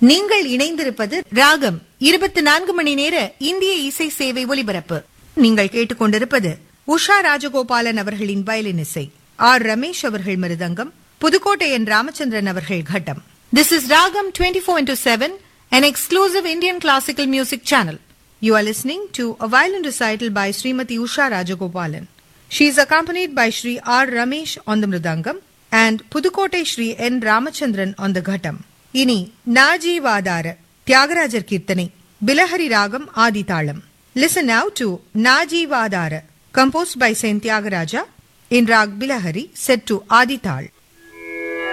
நீங்கள் இணைந்திருப்பது ராகம் இருபத்தி நான்கு மணி நேர இந்திய இசை சேவை ஒலிபரப்பு நீங்கள் கேட்டுக்கொண்டிருப்பது உஷா ராஜகோபாலன் அவர்களின் வயலின் இசை ஆர் ரமேஷ் அவர்கள் மிருதங்கம் புதுக்கோட்டை என் ராமச்சந்திரன் அவர்கள் கட்டம் திஸ் இஸ் ராகம் twenty four into seven an exclusive Indian classical music channel. You are listening to a violin recital by Srimati Usha Rajagopalan. She is accompanied by Sri R. Ramesh on the Mridangam and Pudukkottai Sri N. Ramachandran on the Ghatam. இனி நாஜீவாதார தியாகராஜர் கீர்த்தனை பிலஹரி ராகம் ஆதிதாளம் listen now to Najeevadhara composed by saint Thyagaraja in raga Bilahari set to ஆதிதாள்